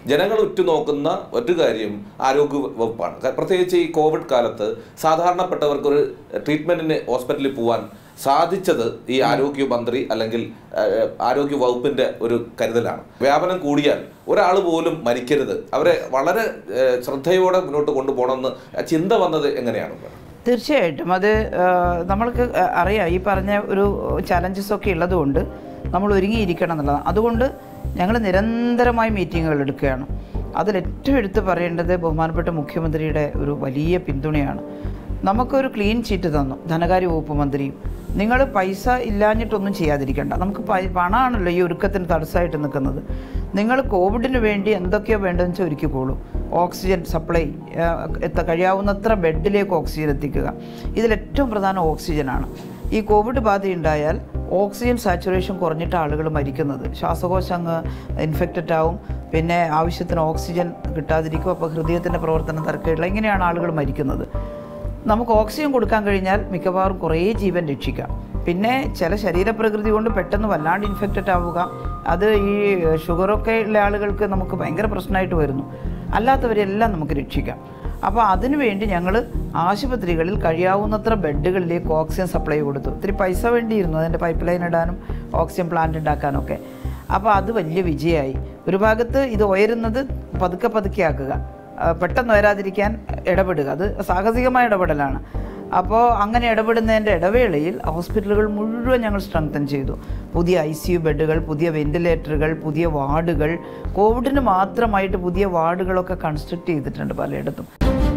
ജനങ്ങൾ ഉറ്റുനോക്കുന്ന ഒരു കാര്യം ആരോഗ്യ വകുപ്പാണ് ക- പ്രത്യേകിച്ച് ഈ കോവിഡ് കാലത്ത് സാധാരണപ്പെട്ടവർക്ക് ഒരു ട്രീറ്റ്മെന്റിന് ഹോസ്പിറ്റലിൽ പോകാൻ സാധിച്ചത് ഈ ആരോഗ്യ മന്ത്രി അല്ലെങ്കിൽ ഏഹ്, ആരോഗ്യ വകുപ്പിന്റെ ഒരു കരുതലാണ് വ്യാപനം കൂടിയാൽ ഒരാൾ പോലും മരിക്കരുത് അവരെ വളരെ ഏഹ്, ശ്രദ്ധയോടെ മുന്നോട്ട് കൊണ്ടുപോകണമെന്ന് ചിന്ത വന്നത് എങ്ങനെയാണ് തീർച്ചയായിട്ടും അത് ആ, നമ്മൾക്ക് അറിയാം ഈ പറഞ്ഞ ഒരു ചലഞ്ചസ് ഒക്കെ ഉള്ളതുകൊണ്ട് നമ്മൾ ഒരുങ്ങിയിരിക്കണം എന്നുള്ളതാണ് അതുകൊണ്ട് ഞങ്ങൾ നിരന്തരമായി മീറ്റിങ്ങുകൾ എടുക്കുകയാണ് അതിൽ ഏറ്റവും എടുത്തു പറയേണ്ടത് ബഹുമാനപ്പെട്ട മുഖ്യമന്ത്രിയുടെ ഒരു വലിയ പിന്തുണയാണ് നമുക്കൊരു ക്ലീൻ ചീറ്റ് തന്നു ധനകാര്യ വകുപ്പ് മന്ത്രിയും നിങ്ങൾ പൈസ ഇല്ലാഞ്ഞിട്ടൊന്നും ചെയ്യാതിരിക്കണ്ട നമുക്ക് പൈ- പണമാണല്ലോ ഈ ഒരുക്കത്തിന് തടസ്സമായിട്ട് നിൽക്കുന്നത് നിങ്ങൾ കോവിഡിന് വേണ്ടി എന്തൊക്കെയോ വേണ്ടതെന്ന് വെച്ചാൽ ഒരുക്കിക്കോളൂ ഓക്സിജൻ സപ്ലൈ ആ, എത്ത കഴിയാവുന്നത്ര ബെഡിലേക്ക് ഓക്സിജൻ എത്തിക്കുക ഇതിൽ ഏറ്റവും പ്രധാനം ഓക്സിജനാണ് ഈ കോവിഡ് ബാധയുണ്ടായാൽ ഓക്സിജൻ സാച്ചുറേഷൻ കുറഞ്ഞിട്ട് ആളുകൾ മരിക്കുന്നത് ശ്വാസകോശം അങ്ങ് ഇൻഫെക്റ്റഡ് ആവും പിന്നെ ആവശ്യത്തിന് ഓക്സിജൻ കിട്ടാതിരിക്കും അപ്പോൾ ഹൃദയത്തിൻ്റെ പ്രവർത്തനം തരക്കേടില്ല ഇങ്ങനെയാണ് ആളുകൾ മരിക്കുന്നത് നമുക്ക് ഓക്സിജൻ കൊടുക്കാൻ കഴിഞ്ഞാൽ മിക്കവാറും കുറേ ജീവൻ രക്ഷിക്കാം പിന്നെ ചില ശരീരപ്രകൃതി കൊണ്ട് പെട്ടെന്ന് വല്ലാണ്ട് ഇൻഫെക്റ്റഡ് ആവുക അത് ഈ ഷുഗറൊക്കെ ഉള്ള ആളുകൾക്ക് നമുക്ക് ഭയങ്കര പ്രശ്നമായിട്ട് വരുന്നു അല്ലാത്തവരെല്ലാം നമുക്ക് രക്ഷിക്കാം അപ്പോൾ അതിനുവേണ്ടി ഞങ്ങൾ ആശുപത്രികളിൽ കഴിയാവുന്നത്ര ബെഡുകളിലേക്ക് ഓക്സിജൻ സപ്ലൈ കൊടുത്തു ഇത്തിരി പൈസ വേണ്ടിയിരുന്നു അതിൻ്റെ പൈപ്പ് ലൈൻ ഇടാനും ഓക്സിജൻ പ്ലാന്റ് ഉണ്ടാക്കാനൊക്കെ അപ്പോൾ അത് വലിയ വിജയമായി ഒരു ഭാഗത്ത് ഇത് ഉയരുന്നത് പതുക്കെ പതുക്കെ ആക്കുക ആ, പെട്ടെന്ന് വരാതിരിക്കാൻ ഇടപെടുക അത് സാഹസികമായ ഇടപെടലാണ് അപ്പോൾ അങ്ങനെ ഇടപെടുന്നതിൻ്റെ ഇടവേളയിൽ ഹോസ്പിറ്റലുകൾ മുഴുവൻ ഞങ്ങൾ സ്ട്രെങ്തൻ ചെയ്തു പുതിയ ഐ സി യു ബെഡുകൾ പുതിയ വെന്റിലേറ്ററുകൾ പുതിയ വാർഡുകൾ കോവിഡിന് മാത്രമായിട്ട് പുതിയ വാർഡുകളൊക്കെ കൺസ്ട്രക്ട് ചെയ്തിട്ടുണ്ട് പലയിടത്തും